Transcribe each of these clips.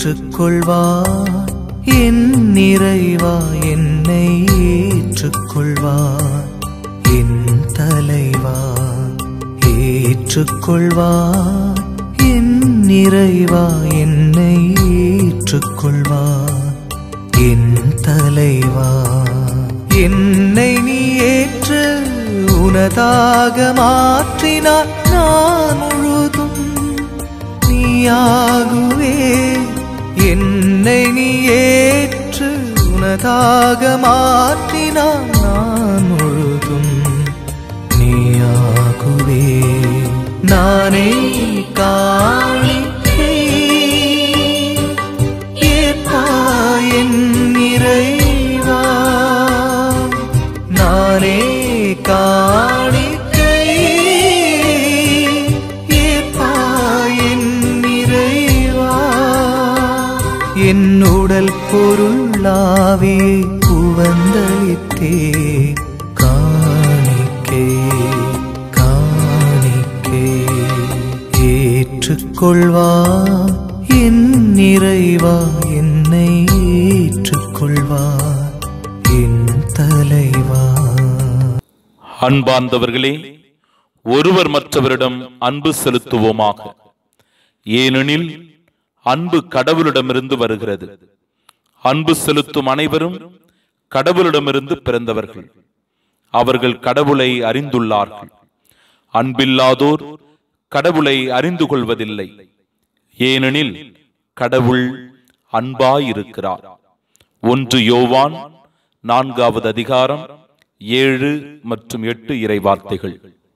ஏற்றுக்கொள்வார் என் நிறைவா என்னை ஏற்றுக்கொள்வார் என் தலைவா ஏற்றுக்கொள்வார் என் நிறைவா என்னை ஏற்றுக்கொள்வார் என் தலைவா என்னை நீ ஏற்று உனதாக மாற்றினார் நான் முழுதும் நீயாகுவே என்னை நீ ஏற்று உனதாக மாற்றினான் நான் முழுதும் நீயாகுவே நானே காணிக்கை ஏற்பாய் என் நிறைவா நானே காணிக்கை ஏற்பாய் என் நிறைவா என் உடல் பொருளாவியை உவந்தளித்தே காணிக்கை காணிக்கை ஏற்றுக்கொள்வா என் நிறைவா என்னை ஏற்றுக்கொள்வா என் தலைவா அன்பார்ந்தவர்களே ஒருவர் மற்றவரிடம் அன்பு செலுத்துவோமாக ஏனெனில் அன்பு கடவுளிடமிருந்து வருகிறது அன்பு செலுத்தும் அனைவரும் கடவுளிடமிருந்து பிறந்தவர்கள் அவர்கள் கடவுளை அறிந்துள்ளார்கள் அன்பில்லாதோர் கடவுளை அறிந்து கொள்வதில்லை ஏனெனில் கடவுள் அன்பாயிருக்கிறார் ஒன்று யோவான் நான்காவது அதிகாரம் ஏழு மற்றும் எட்டு இறைவார்த்தைகள்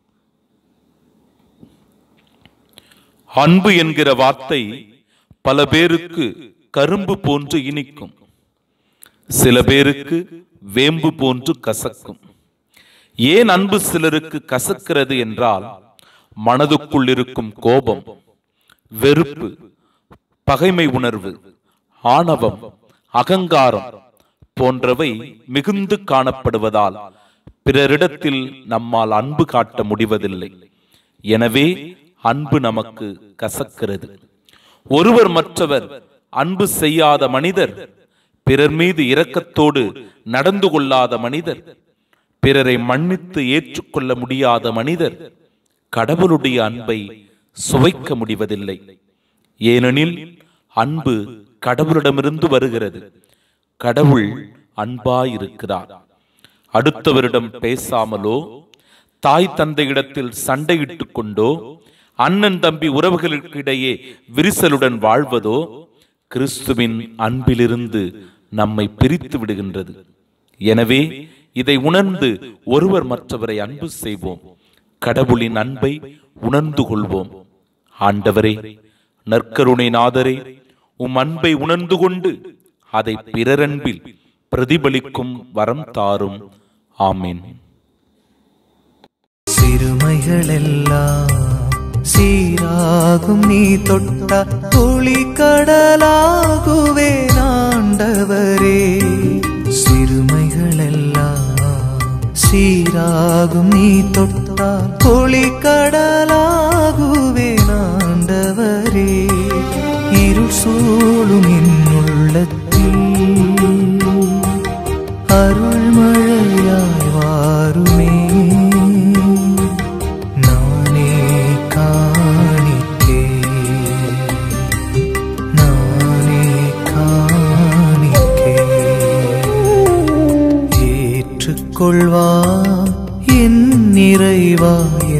அன்பு என்கிற வார்த்தை பல பேருக்கு கரும்பு போன்று இனிக்கும் சில பேருக்கு வேம்பு போன்று கசக்கும் ஏன் அன்பு சிலருக்கு கசக்கிறது என்றால் மனதுக்குள் இருக்கும் கோபம் வெறுப்பு பகைமை உணர்வு ஆணவம் அகங்காரம் போன்றவை மிகுந்து காணப்படுவதால் பிறரிடத்தில் நம்மால் அன்பு காட்ட முடிவதில்லை எனவே அன்பு நமக்கு கசக்கிறது ஒருவர் மற்றவர் அன்பு செய்யாத மனிதர் பிறர் மீது இரக்கத்தோடு நடந்து கொள்ளாத மனிதர் பிறரை மன்னித்து ஏற்றுக்கொள்ள முடியாத மனிதர் கடவுளுடைய அன்பை சுவைக்க முடிவதில்லை ஏனெனில் அன்பு கடவுளிடமிருந்து வருகிறது கடவுள் அன்பாயிருக்கிறார் அடுத்தவரிடம் பேசாமலோ தாய் தந்தையிடத்தில் சண்டையிட்டுக் கொண்டோ அண்ணன் தம்பி உறவுகளுக்கிடையே விரிசலுடன் வாழ்வதோ கிறிஸ்துவின் அன்பிலிருந்து நம்மை பிரித்து விடுகின்றது எனவே இதை உணர்ந்து ஒருவர் மற்றவரை அன்பு செய்வோம் கடவுளின் அன்பை உணர்ந்து கொள்வோம் ஆண்டவரே நற்கருணை நாதரே உம் அன்பை உணர்ந்து கொண்டு அதை பிறரன்பில் பிரதிபலிக்கும் வரம் தாரும் ஆமீன் சிறுமைகளெல்லாம் சீராகும் நீ தொட்ட துளி கடலாகுவே ஆண்டவரே சிறுமைகளெல்லாம் சீராகும் நீ தொட்ட துளி கடலாகுவே ஆண்டவரே இருள் சூழும் என் உள்ளத்தில் அருள்மழையாய் வாருமே நானே காணிக்கே நானே காணிக்கே ஏற்றுக்கொள்வா என் நிறைவா